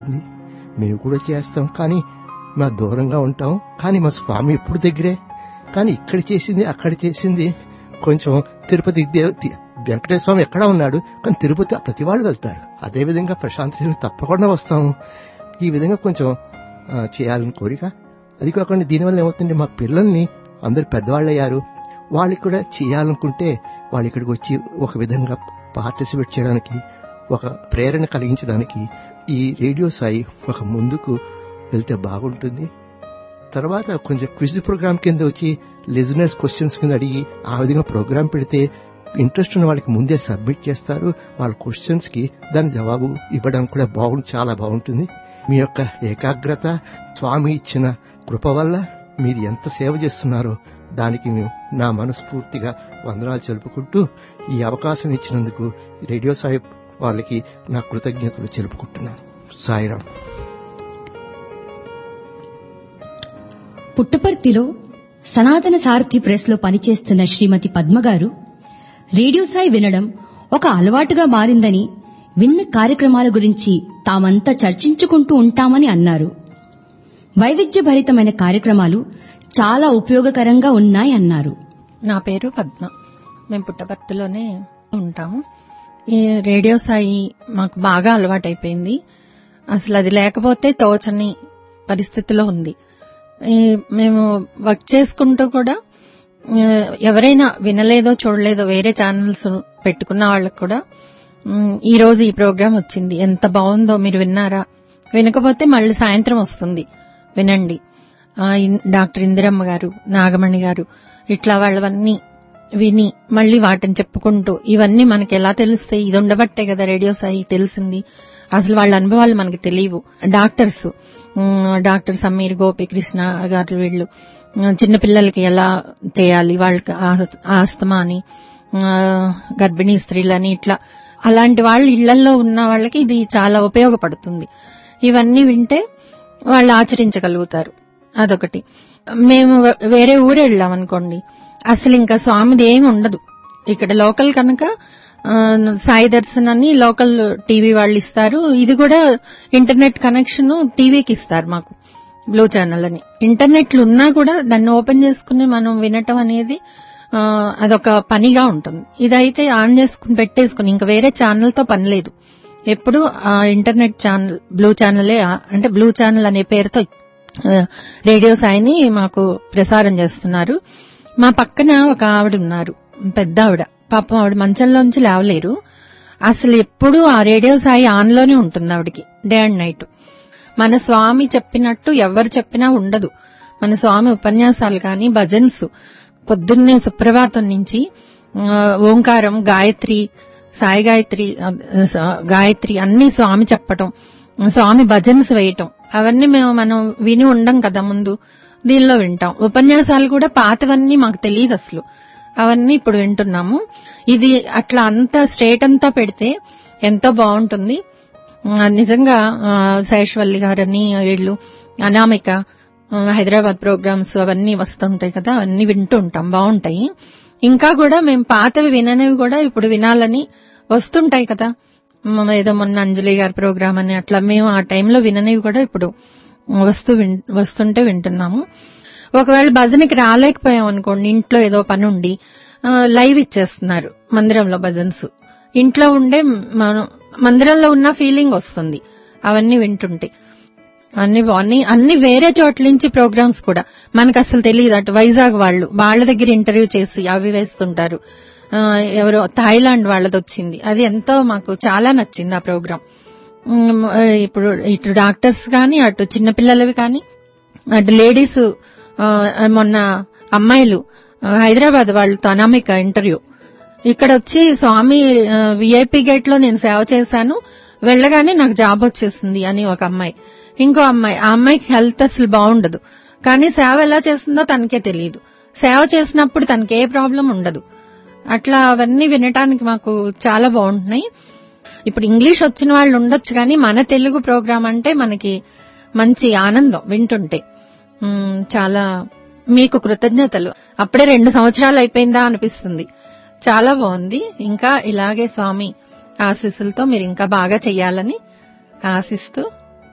మేము కూడా చేస్తాం కానీ మా దూరంగా ఉంటాం కానీ మా స్వామి ఎప్పుడు దగ్గరే కానీ ఇక్కడ చేసింది అక్కడ చేసింది కొంచెం తిరుపతి దేవ- తి- వెంకటేశ్వర స్వామి ఎక్కడ ఉన్నాడు కానీ తిరుపతి ప్రతి వాళ్ళు వెళ్తారు అదేవిధంగా ప్రశాంతి తప్పకుండా వస్తాము ఈ విధంగా కొంచెం ఆ, చేయాలని కోరిక అది కాకుండా దీనివల్ల ఏమవుతుంది మా పిల్లల్ని అందరు పెద్దవాళ్ళు అయ్యారు వాళ్ళకి కూడా చేయాలనుకుంటే వాళ్ళు ఇక్కడికి వచ్చి ఒక విధంగా పార్టిసిపేట్ చేయడానికి ఒక ప్రేరణ కలిగించడానికి ఈ రేడియో సాయి ఒక ముందుకు వెళ్తే బాగుంటుంది తర్వాత కొంచెం క్విజ్ ప్రోగ్రామ్ కింద వచ్చి లిజనర్స్ క్వశ్చన్స్ కింద అడిగి ఆ విధంగా ప్రోగ్రామ్ పెడితే ఇంట్రెస్ట్ ఉన్న వాళ్ళకి ముందే సబ్మిట్ చేస్తారు వాళ్ళ క్వశ్చన్స్ కి దాని జవాబు ఇవ్వడం కూడా బాగుంది చాలా బాగుంటుంది మీ యొక్క ఏకాగ్రత స్వామి ఇచ్చిన కృప వల్ల మీరు ఎంత సేవ చేస్తున్నారో దానికి మేము నా మనస్ఫూర్తిగా వందనాలు తెలుపుకుంటూ ఈ అవకాశం ఇచ్చినందుకు రేడియో సాయి వాళ్ళకి నా కృతజ్ఞతలు తెలుపుకుంటున్నాను సాయిరామ్ పుట్టపర్తిలో సనాతన సారథి ప్రెస్ లో పనిచేస్తున్న శ్రీమతి పద్మ గారు రేడియో సాయి వినడం ఒక అలవాటుగా మారిందని విన్న కార్యక్రమాల గురించి తామంతా చర్చించుకుంటూ ఉంటామని అన్నారు వైవిధ్యభరితమైన కార్యక్రమాలు చాలా ఉపయోగకరంగా ఉన్నాయన్నారు నా పేరు పద్మ మేము పుట్టపర్తిలోనే ఉంటాము ఈ రేడియో సాయి మాకు బాగా అలవాటైపోయింది అసలు అది లేకపోతే తోచని పరిస్థితిలో ఉంది ఈ మేము వర్క్ చేసుకుంటూ కూడా ఆ, ఎవరైనా వినలేదో చూడలేదో వేరే ఛానల్స్ పెట్టుకున్న వాళ్ళకు కూడా ఉమ్, ఈ రోజు ఈ ప్రోగ్రాం వచ్చింది ఎంత బాగుందో మీరు విన్నారా వినకపోతే మళ్ళీ సాయంత్రం వస్తుంది వినండి ఆ, ఇన్- డాక్టర్ ఇందిరమ్మ గారు నాగమణి గారు ఇట్లా వాళ్ళవన్నీ విని మళ్ళీ వాటిని చెప్పుకుంటూ ఇవన్నీ మనకి ఎలా తెలుస్తాయి ఇది ఉండబట్టే కదా రేడియో సాయి తెలిసింది అసలు వాళ్ళ అనుభవాలు మనకి తెలియవు డాక్టర్స్ ఉమ్, డాక్టర్ సమీర్ గోపికృష్ణ గారు వీళ్ళు ఉమ్, చిన్నపిల్లలకి ఎలా చేయాలి వాళ్ళకి ఆ- ఆస్తమా అని ఆ, గర్భిణీ స్త్రీలని ఇట్లా అలాంటి వాళ్ళు ఇళ్లలో ఉన్న వాళ్ళకి ఇది చాలా ఉపయోగపడుతుంది ఇవన్నీ వింటే వాళ్ళు ఆచరించగలుగుతారు అదొకటి మేము వే- వేరే ఊరు వెళ్ళాం అనుకోండి అసలు ఇంకా స్వామిది ఏమి ఉండదు ఇక్కడ లోకల్ కనుక ఆ, సాయి దర్శన్ అని లోకల్ టీవీ వాళ్ళు ఇస్తారు ఇది కూడా ఇంటర్నెట్ కనెక్షన్ టీవీకి ఇస్తారు మాకు బ్లూ ఛానల్ అని ఇంటర్నెట్లు ఉన్నా కూడా దాన్ని ఓపెన్ చేసుకుని మనం వినటం అనేది ఆ, అదొక పనిగా ఉంటుంది ఇదైతే ఆన్ చేసుకుని పెట్టేసుకుని ఇంకా వేరే ఛానల్ తో పని లేదు ఎప్పుడు ఆ ఇంటర్నెట్ ఛానల్ బ్లూ ఛానలే ఆ- అంటే బ్లూ ఛానల్ అనే పేరుతో ఆ, రేడియో సాయిని మాకు ప్రసారం చేస్తున్నారు మా పక్కన ఒక ఆవిడ ఉన్నారు పెద్ద ఆవిడ పాపం ఆవిడ మంచంలోంచి లేవలేరు అసలు ఎప్పుడు ఆ రేడియో సాయి ఆన్ లోనే ఉంటుంది ఆవిడకి డే అండ్ నైట్ మన స్వామి చెప్పినట్టు ఎవరు చెప్పినా ఉండదు మన స్వామి ఉపన్యాసాలు కానీ భజన్స్ పొద్దున్నే సుప్రభాతం నుంచి ఆ, ఓంకారం గాయత్రి సాయి గాయత్రి ఆ, స- గాయత్రి అన్ని స్వామి చెప్పటం స్వామి భజన్స్ వేయటం అవన్నీ మేము మనం విని ఉండం కదా ముందు దీనిలో వింటాం ఉపన్యాసాలు కూడా పాతవన్నీ మాకు తెలియదు అసలు అవన్నీ ఇప్పుడు వింటున్నాము ఇది అట్లా అంతా స్ట్రేట్ అంతా పెడితే ఎంతో బాగుంటుంది ఆ, నిజంగా ఆ, శేషవల్లి గారని వీళ్ళు అనామిక ఆ, హైదరాబాద్ ప్రోగ్రామ్స్ అవన్నీ వస్తుంటాయి కదా అవన్నీ వింటూ ఉంటాం బాగుంటాయి ఇంకా కూడా మేము పాతవి విననివి కూడా ఇప్పుడు వినాలని వస్తుంటాయి కదా మ- ఏదో మొన్న అంజలి గారి ప్రోగ్రామ్ అని అట్లా మేము ఆ టైంలో విననివి కూడా ఇప్పుడు వస్తూ విన్- వస్తుంటే వింటున్నాము ఒకవేళ భజనకి రాలేకపోయాం అనుకోండి ఇంట్లో ఏదో పని ఉండి ఆ, లైవ్ ఇచ్చేస్తున్నారు మందిరంలో భజన్స్ ఇంట్లో ఉండే మనం మందిరంలో ఉన్న ఫీలింగ్ వస్తుంది అవన్నీ వింటుంటే అన్ని అన్ని అన్ని వేరే చోట్ల నుంచి ప్రోగ్రామ్స్ కూడా మనకు అసలు తెలియదు అటు వైజాగ్ వాళ్ళు వాళ్ళ దగ్గర ఇంటర్వ్యూ చేసి అవి వేస్తుంటారు ఆ, ఎవరో థాయిలాండ్ వాళ్ళది వచ్చింది అది ఎంతో మాకు చాలా నచ్చింది ఆ ప్రోగ్రామ్ ఉమ్, ఇప్పుడు ఇటు డాక్టర్స్ కానీ అటు చిన్నపిల్లలవి కానీ అటు లేడీస్ మొన్న అమ్మాయిలు ఆ, హైదరాబాద్ వాళ్ళతో అనామిక ఇంటర్వ్యూ ఇక్కడ వచ్చి స్వామి విఐపి గేట్ లో నేను సేవ చేశాను వెళ్ళగానే నాకు జాబ్ వచ్చేసింది అని ఒక అమ్మాయి ఇంకో అమ్మాయి ఆ అమ్మాయికి హెల్త్ అసలు బాగుండదు కానీ సేవ ఎలా చేస్తుందో తనకే తెలియదు సేవ చేసినప్పుడు తనకి ఏ ప్రాబ్లం ఉండదు అట్లా అవన్నీ వినటానికి మాకు చాలా బాగుంటున్నాయి ఇప్పుడు ఇంగ్లీష్ వచ్చిన వాళ్ళు ఉండొచ్చు కానీ మన తెలుగు ప్రోగ్రామ్ అంటే మనకి మంచి ఆనందం వింటుంటే ఉమ్, చాలా మీకు కృతజ్ఞతలు అప్పుడే రెండు సంవత్సరాలు అయిపోయిందా అనిపిస్తుంది చాలా బాగుంది ఇంకా ఇలాగే స్వామి ఆశీస్సులతో మీరు ఇంకా బాగా చెయ్యాలని ఆశిస్తూ